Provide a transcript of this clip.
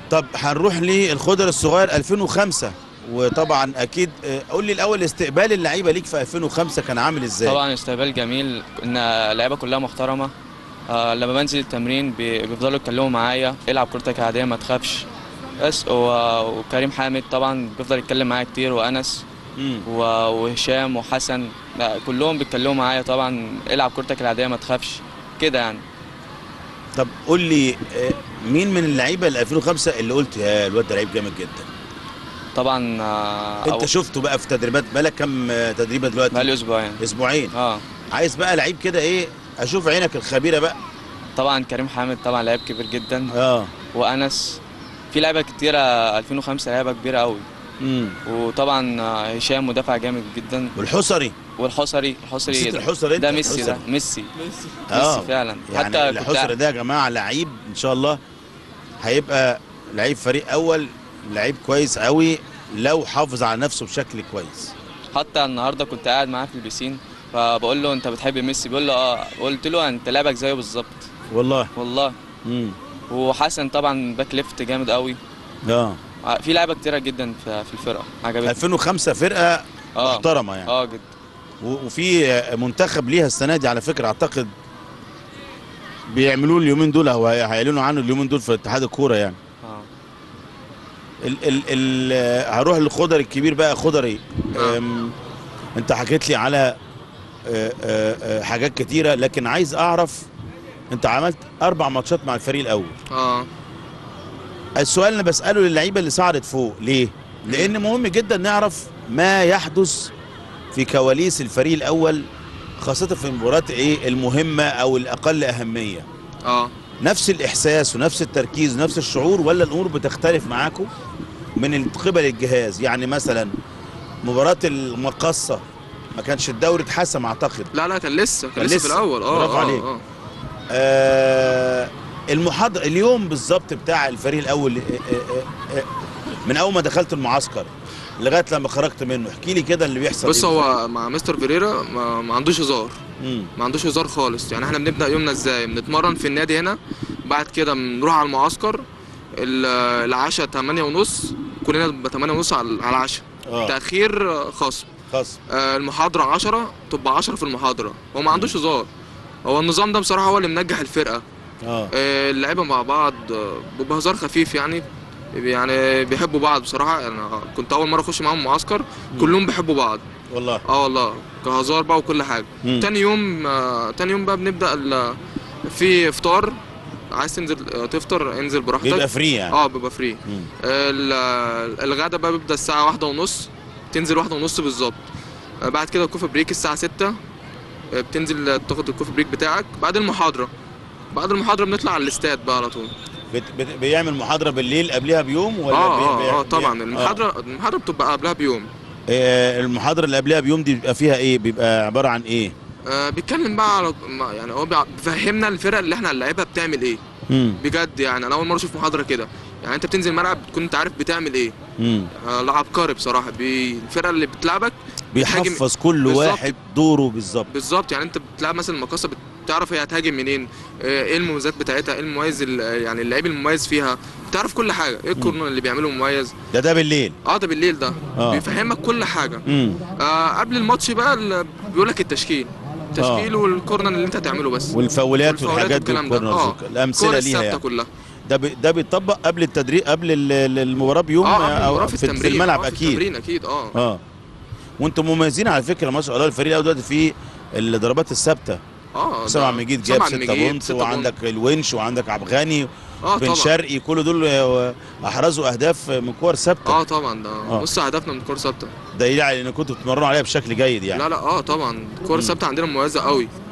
طب هنروح للخضر الصغير 2005 وطبعا اكيد آه، قول لي الاول استقبال اللعيبه ليك في 2005 كان عامل ازاي طبعا استقبال جميل ان اللعيبه كلها محترمه آه لما بنزل التمرين بي- بيفضلوا يتكلموا معايا العب كورتك عاديه ما تخافش بس و- وكريم حامد طبعا بيفضل يتكلم معايا كتير وانس مم. و- وهشام وحسن لا، كلهم بيتكلموا معايا طبعا العب كورتك العاديه ما تخافش كده يعني طب قول لي آه، مين من اللعيبه ال 2005 اللي قلت يا الواد ده لعيب جامد جدا طبعا آه انت شفته بقى في تدريبات بقالك كام آه، تدريبه دلوقتي بقالي اسبوعين اسبوعين اه عايز بقى لعيب كده ايه اشوف عينك الخبيره بقى طبعا كريم حامد طبعا لعيب كبير جدا اه وانس في لعيبه كتيره 2005 لعيبه كبيره قوي امم وطبعا آه، هشام مدافع جامد جدا والحصري والحصري الحصري نسيت ده- الحصري انت ده ميسي ده الحصري. ميسي اه ميسي فعلا يعني حتى الحصري كنت ده يا جماعه لعيب ان شاء الله هيبقى لعيب فريق اول لعيب كويس قوي لو حافظ على نفسه بشكل كويس حتى النهارده كنت قاعد معاه في البسين فبقول له انت بتحب ميسي بيقول له اه قلت له انت لعبك زيه بالظبط والله والله امم وحسن طبعا باك ليفت جامد قوي اه آه، في لعيبه كتيره جدا في في الفرقه عجبتني 2005 فرقه اه محترمه يعني اه جدا و- وفي منتخب ليها السنه دي على فكره اعتقد بيعملوه اليومين دول او هي- هيعلنوا عنه اليومين دول في اتحاد الكوره يعني اه ال ال ال هروح للخضري الكبير بقى خضري آه. أم، انت حكيت لي على آه، آه، آه، حاجات كتيره لكن عايز اعرف انت عملت اربع ماتشات مع الفريق الاول اه السؤال اللي بساله للعيبه اللي صعدت فوق ليه لان مهم جدا نعرف ما يحدث في كواليس الفريق الاول خاصه في المباريات ايه المهمه او الاقل اهميه اه نفس الاحساس ونفس التركيز ونفس الشعور ولا الامور بتختلف معاكم من قبل الجهاز يعني مثلا مباراه المقصه ما كانش الدوري اتحسم اعتقد لا لا كان لسه كان, كان لسه, لسه. في الاول اه برافو آه، عليك. آه. آه المحاضره اليوم بالظبط بتاع الفريق الاول آه آه آه من اول ما دخلت المعسكر لغايه لما خرجت منه احكي لي كده اللي بيحصل بص إيه هو مع مستر فيريرا ما, ما عندوش هزار مم. ما عندوش هزار خالص يعني احنا بنبدا يومنا ازاي بنتمرن في النادي هنا بعد كده بنروح على المعسكر ال- العشاء 8 ونص كلنا بنبقى 8 ونص على على العشاء اه تاخير آه، خصم خلاص آه، المحاضره 10 تبقى 10 في المحاضره هو ما عندوش هزار هو النظام ده بصراحه هو اللي منجح الفرقه اه آه، اللعيبه مع بعض آه، بيبقى هزار خفيف يعني يعني بيحبوا بعض بصراحه انا كنت اول مره اخش معاهم معسكر كلهم بيحبوا بعض والله اه والله كهزار بقى وكل حاجه مم. تاني يوم آه، تاني يوم بقى بنبدا ال- في افطار عايز تنزل آه، تفطر انزل براحتك بيبقى فري يعني اه بيبقى فري مم. ال- الغدا بقى بيبدا الساعه واحدة ونص تنزل واحدة ونص بالظبط آه، بعد كده الكوفي بريك الساعه ستة آه، بتنزل تاخد الكوفي بريك بتاعك بعد المحاضره بعد المحاضره بنطلع على الاستاد بقى على طول بت بت بيعمل محاضره بالليل قبلها بيوم ولا اه بي بي اه, آه بي- طبعا آه. المحاضره المحاضره بتبقى قبلها بيوم آه المحاضره اللي قبلها بيوم دي بيبقى فيها ايه بيبقى عباره عن ايه آه بيتكلم بقى على ما- يعني هو بيع- بيفهمنا الفرق اللي احنا هنلعبها بتعمل ايه مم. بجد يعني انا اول مره اشوف محاضره كده يعني انت بتنزل الملعب بتكون انت عارف بتعمل ايه مم. آه لا عبقري بصراحه بي... الفرقه اللي بتلعبك بيحفظ كل بالظبط. واحد دوره بالظبط بالظبط يعني انت بتلعب مثلا المقاصه بتعرف هي هتهاجم منين آه، ايه المميزات بتاعتها ايه المميز ال- يعني اللعيب المميز فيها بتعرف كل حاجه ايه الكورنر اللي بيعمله مميز ده ده بالليل اه ده بالليل ده آه. بيفهمك كل حاجه مم. آه قبل الماتش بقى ال- بيقول لك التشكيل التشكيل والكورنر اللي انت هتعمله بس والفاولات والفاولات والحاجات دي والكلام ده. والكورنرز آه. الامثله الكورة ليها الثابته يعني كلها ده بي ده بيتطبق قبل التدريب قبل ال- ال- المباراه بيوم اه قبل او المباراة في في, التمرين في الملعب آه، في اكيد التمرين اكيد اه اه وانتم مميزين على فكره ما شاء الله الفريق الاول دلوقتي فيه الضربات الثابته اه حسام ده- عبد المجيد جاب حسام عبد 6 المجيد بونت ستة وعندك الونش وعندك عبد الغني اه بن طبعا شرقي كل دول آه، احرزوا اهداف من كور ثابته اه طبعا ده آه. نص هدفنا من الكوره ثابته ده يعني ان كنتوا بتتمرنوا عليها بشكل جيد يعني لا لا اه طبعا الكوره الثابته عندنا مميزه قوي